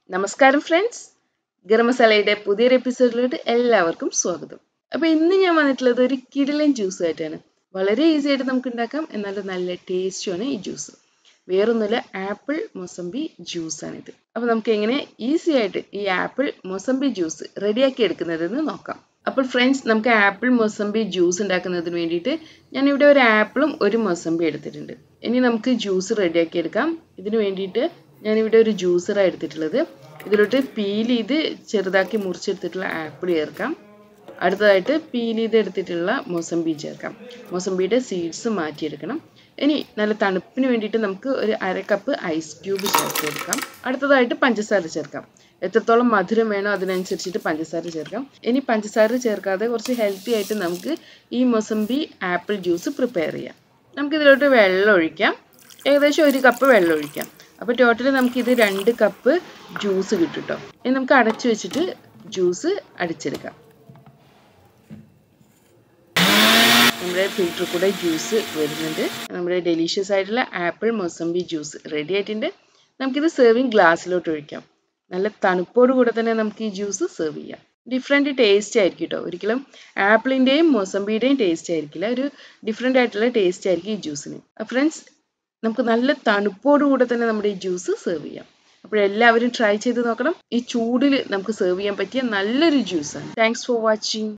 നമസ്കാരം ഫ്രണ്ട്സ് ഗരം മസാലയുടെ പുതിയൊരു എപ്പിസോഡിലോട്ട് എല്ലാവർക്കും സ്വാഗതം അപ്പോൾ ഇന്ന് ഞാൻ വന്നിട്ടുള്ളത് ഒരു കിടിലൻ ജ്യൂസ് ആയിട്ടാണ് വളരെ ഈസി ആയിട്ട് നമുക്ക് ഉണ്ടാക്കാം എന്നാൽ നല്ല ടേസ്റ്റുമാണ് ഈ ജ്യൂസ് വേറൊന്നുമില്ല ആപ്പിൾ മൊസംബി ജ്യൂസാണിത് അപ്പോൾ നമുക്ക് എങ്ങനെ ഈസി ആയിട്ട് ഈ ആപ്പിൾ മൊസംബി ജ്യൂസ് റെഡിയാക്കി എടുക്കുന്നതെന്ന് നോക്കാം അപ്പോൾ ഫ്രണ്ട്സ് നമുക്ക് ആപ്പിൾ മൊസംബി ജ്യൂസ് ഉണ്ടാക്കുന്നതിന് വേണ്ടിയിട്ട് ഞാനിവിടെ ഒരു ആപ്പിളും ഒരു മൊസംബി എടുത്തിട്ടുണ്ട് ഇനി നമുക്ക് ജ്യൂസ് റെഡിയാക്കി എടുക്കാം ഇതിന് വേണ്ടിയിട്ട് ഞാനിവിടെ ഒരു ജ്യൂസറാണ് എടുത്തിട്ടുള്ളത് ഇതിലോട്ട് പീൽ ചെയ്ത് ചെറുതാക്കി മുറിച്ചെടുത്തിട്ടുള്ള ആപ്പിൾ ചേർക്കാം അടുത്തതായിട്ട് പീൽ ചെയ്ത് എടുത്തിട്ടുള്ള മൊസംബി ചേർക്കാം മൊസംബിയുടെ സീഡ്സ് മാറ്റിയെടുക്കണം ഇനി നല്ല തണുപ്പിന് വേണ്ടിയിട്ട് നമുക്ക് ഒരു അര കപ്പ് ഐസ് ക്യൂബ് ചേർത്ത് കൊടുക്കാം അടുത്തതായിട്ട് പഞ്ചസാര ചേർക്കാം എത്രത്തോളം മധുരം വേണോ അതിനനുസരിച്ചിട്ട് പഞ്ചസാര ചേർക്കാം ഇനി പഞ്ചസാര ചേർക്കാതെ കുറച്ച് ഹെൽത്തി ആയിട്ട് നമുക്ക് ഈ മൊസംബി ആപ്പിൾ ജ്യൂസ് പ്രിപ്പയർ ചെയ്യാം നമുക്കിതിലോട്ട് വെള്ളം ഒഴിക്കാം ഏകദേശം ഒരു കപ്പ് വെള്ളം ഒഴിക്കാം അപ്പോൾ ടോട്ടൽ നമുക്കിത് രണ്ട് കപ്പ് ജ്യൂസ് കിട്ടും കേട്ടോ ഇനി നമുക്ക് അടച്ചു വെച്ചിട്ട് ജ്യൂസ് അടിച്ചെടുക്കാം നമ്മുടെ ഫിൽറ്ററിൽ കൂടെ ജ്യൂസ് വരുന്നുണ്ട് നമ്മുടെ ഡെലീഷ്യസ് ആയിട്ടുള്ള ആപ്പിൾ മൊസംബി ജ്യൂസ് റെഡി ആയിട്ടുണ്ട് നമുക്കിത് സെർവിങ് ഗ്ലാസ്സിലോട്ട് ഒഴിക്കാം നല്ല തണുപ്പോട് കൂടെ തന്നെ നമുക്ക് ഈ ജ്യൂസ് സെർവ് ചെയ്യാം ഡിഫറെൻറ്റ് ടേസ്റ്റ് ആയിരിക്കും കേട്ടോ ഒരിക്കലും ആപ്പിളിൻ്റെയും മൊസംബിയുടെയും ടേസ്റ്റ് ആയിരിക്കില്ല ഒരു ഡിഫറെൻ്റ് ആയിട്ടുള്ള ടേസ്റ്റ് ആയിരിക്കും ഈ ജ്യൂസിന് ഫ്രണ്ട്സ് നമുക്ക് നല്ല തണുപ്പോടുകൂടെ തന്നെ നമ്മുടെ ഈ ജ്യൂസ് സെർവ് ചെയ്യാം അപ്പോൾ എല്ലാവരും ട്രൈ ചെയ്ത് നോക്കണം ഈ ചൂടിൽ നമുക്ക് സെർവ് ചെയ്യാൻ പറ്റിയ നല്ലൊരു ജ്യൂസാണ് താങ്ക്സ് ഫോർ വാച്ചിങ്